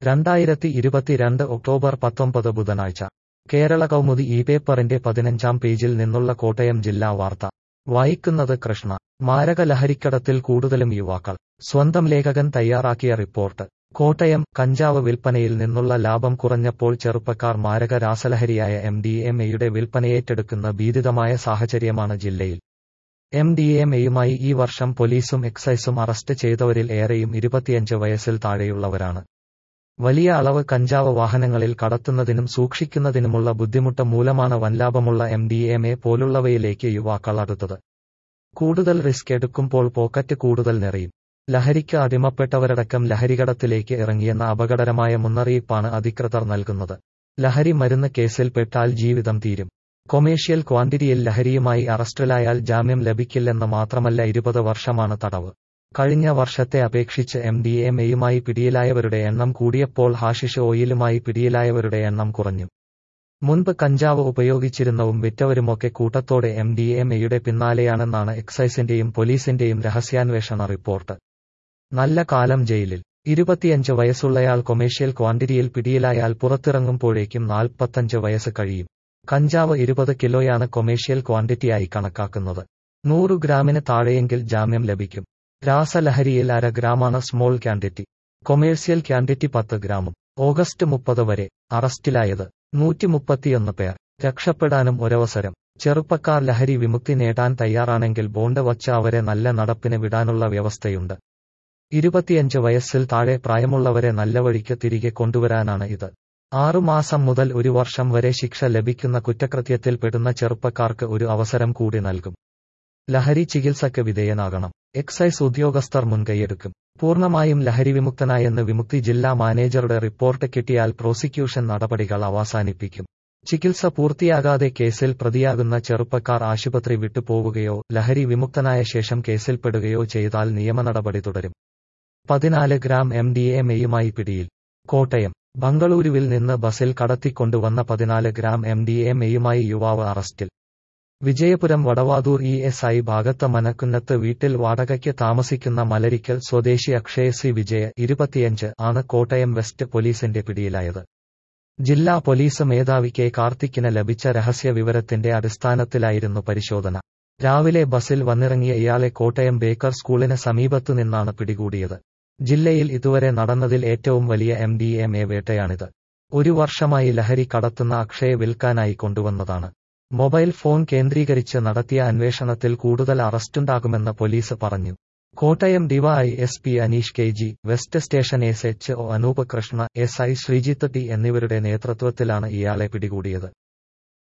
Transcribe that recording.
രണ്ടായിരത്തി ഇരുപത്തിരണ്ട് ഒക്ടോബർ പത്തൊമ്പത് ബുധനാഴ്ച കേരള കൗമുദി ഈ പേപ്പറിന്റെ പതിനഞ്ചാം പേജിൽ നിന്നുള്ള കോട്ടയം ജില്ലാ വാർത്ത വായിക്കുന്നത് കൃഷ്ണ മാരക ലഹരിക്കടത്തിൽ കൂടുതലും യുവാക്കൾ സ്വന്തം ലേഖകൻ തയ്യാറാക്കിയ റിപ്പോർട്ട് കോട്ടയം കഞ്ചാവ് വിൽപ്പനയിൽ നിന്നുള്ള ലാഭം കുറഞ്ഞപ്പോൾ ചെറുപ്പക്കാർ മാരക രാസലഹരിയായ എം ഡി എം എയുടെ വിൽപ്പനയേറ്റെടുക്കുന്ന ഭീതിതമായ സാഹചര്യമാണ് ജില്ലയിൽ എം ഡി എം എയുമായി ഈ വർഷം പോലീസും എക്സൈസും അറസ്റ്റ് ചെയ്തവരിൽ ഏറെയും ഇരുപത്തിയഞ്ച് വയസ്സിൽ താഴെയുള്ളവരാണ് വലിയ അളവ് കഞ്ചാവ് വാഹനങ്ങളിൽ കടത്തുന്നതിനും സൂക്ഷിക്കുന്നതിനുമുള്ള ബുദ്ധിമുട്ട് മൂലമാണ് വൻലാഭമുള്ള എം ഡി എം എ പോലുള്ളവയിലേക്ക് യുവാക്കൾ അടുത്തത് കൂടുതൽ റിസ്ക് എടുക്കുമ്പോൾ പോക്കറ്റ് കൂടുതൽ നിറയും ലഹരിക്ക് അടിമപ്പെട്ടവരടക്കം ലഹരികടത്തിലേക്ക് ഇറങ്ങിയെന്ന അപകടകരമായ മുന്നറിയിപ്പാണ് അധികൃതർ നൽകുന്നത് ലഹരി മരുന്ന് കേസിൽ പെട്ടാൽ ജീവിതം തീരും കൊമേഴ്ഷ്യൽ ക്വാണ്ടിറ്റിയിൽ ലഹരിയുമായി അറസ്റ്റിലായാൽ ജാമ്യം ലഭിക്കില്ലെന്ന് മാത്രമല്ല ഇരുപത് വർഷമാണ് തടവ് കഴിഞ്ഞ വർഷത്തെ അപേക്ഷിച്ച് എം ഡി എം എയുമായി പിടിയിലായവരുടെ എണ്ണം കൂടിയപ്പോൾ ഹാഷിഷ് ഓയിലുമായി പിടിയിലായവരുടെ എണ്ണം കുറഞ്ഞു മുൻപ് കഞ്ചാവ് ഉപയോഗിച്ചിരുന്നവും വിറ്റവരുമൊക്കെ കൂട്ടത്തോടെ എം ഡി എം എയുടെ പിന്നാലെയാണെന്നാണ് എക്സൈസിന്റെയും പോലീസിന്റെയും രഹസ്യാന്വേഷണ റിപ്പോർട്ട് നല്ല കാലം ജയിലിൽ ഇരുപത്തിയഞ്ച് വയസ്സുള്ളയാൾ കൊമേഴ്ഷ്യൽ ക്വാണ്ടിറ്റിയിൽ പിടിയിലായാൽ പുറത്തിറങ്ങുമ്പോഴേക്കും നാൽപ്പത്തഞ്ച് വയസ്സ് കഴിയും കഞ്ചാവ് ഇരുപത് കിലോയാണ് കൊമേഴ്ഷ്യൽ ക്വാണ്ടിറ്റിയായി കണക്കാക്കുന്നത് നൂറ് ഗ്രാമിന് താഴെയെങ്കിൽ ജാമ്യം ലഭിക്കും രാസലഹരിയിൽ അര ഗ്രാമാണ് സ്മോൾ ക്വാണ്ടിറ്റി കൊമേഴ്സ്യൽ ക്വാണ്ടിറ്റി പത്ത് ഗ്രാമും ഓഗസ്റ്റ് മുപ്പത് വരെ അറസ്റ്റിലായത് നൂറ്റി മുപ്പത്തിയൊന്ന് പേർ രക്ഷപ്പെടാനും ഒരവസരം ചെറുപ്പക്കാർ ലഹരി വിമുക്തി നേടാൻ തയ്യാറാണെങ്കിൽ ബോണ്ട് വച്ച് അവരെ നല്ല നടപ്പിന് വിടാനുള്ള വ്യവസ്ഥയുണ്ട് ഇരുപത്തിയഞ്ച് വയസ്സിൽ താഴെ പ്രായമുള്ളവരെ നല്ല വഴിക്ക് തിരികെ കൊണ്ടുവരാനാണ് ഇത് ആറുമാസം മുതൽ ഒരു വർഷം വരെ ശിക്ഷ ലഭിക്കുന്ന കുറ്റകൃത്യത്തിൽ പെടുന്ന ചെറുപ്പക്കാർക്ക് ഒരു അവസരം കൂടി നൽകും ലഹരി ചികിത്സയ്ക്ക് വിധേയനാകണം എക്സൈസ് ഉദ്യോഗസ്ഥർ മുൻകൈയെടുക്കും പൂർണ്ണമായും ലഹരി വിമുക്തനായെന്ന് വിമുക്തി ജില്ലാ മാനേജറുടെ റിപ്പോർട്ട് കിട്ടിയാൽ പ്രോസിക്യൂഷൻ നടപടികൾ അവസാനിപ്പിക്കും ചികിത്സ പൂർത്തിയാകാതെ കേസിൽ പ്രതിയാകുന്ന ചെറുപ്പക്കാർ ആശുപത്രി വിട്ടുപോവുകയോ ലഹരി വിമുക്തനായ ശേഷം കേസിൽപ്പെടുകയോ ചെയ്താൽ നിയമ നടപടി തുടരും പതിനാല് ഗ്രാം എം ഡി എം എയുമായി പിടിയിൽ കോട്ടയം ബംഗളൂരുവിൽ നിന്ന് ബസിൽ കടത്തിക്കൊണ്ടുവന്ന പതിനാല് ഗ്രാം എം ഡി എം എയുമായി യുവാവ് അറസ്റ്റിൽ Vijayapuram Vadavathoor E S I ഭാഗത്ത് മനക്കുന്നത്ത് വീട്ടിൽ വാടകയ്ക്ക് താമസിക്കുന്ന മലരിക്കൽ സ്വദേശി അക്ഷയ സി വിജയ ഇരുപത്തിയഞ്ച് ആണ് കോട്ടയം വെസ്റ്റ് പോലീസിന്റെ പിടിയിലായത് ജില്ലാ പോലീസ് മേധാവി കെ കാർത്തിക്കിന് ലഭിച്ച രഹസ്യ വിവരത്തിന്റെ അടിസ്ഥാനത്തിലായിരുന്നു പരിശോധന രാവിലെ ബസിൽ വന്നിറങ്ങിയ ഇയാളെ കോട്ടയം ബേക്കർ സ്കൂളിന് സമീപത്തു നിന്നാണ് പിടികൂടിയത് ജില്ലയിൽ ഇതുവരെ നടന്നതിൽ ഏറ്റവും വലിയ എം ഡി എം എ വേട്ടയാണിത് ഒരു വർഷമായി ലഹരി കടത്തുന്ന അക്ഷയെ വിൽക്കാനായി കൊണ്ടുവന്നതാണ് മൊബൈൽ ഫോൺ കേന്ദ്രീകരിച്ച് നടത്തിയ അന്വേഷണത്തിൽ കൂടുതൽ അറസ്റ്റുണ്ടാകുമെന്ന് പോലീസ് പറഞ്ഞു Kottayam DY S P Aneesh K G west station S H O Anoop Krishna S I Sreejith T എന്നിവരുടെ നേതൃത്വത്തിലാണ് ഇയാളെ പിടികൂടിയത്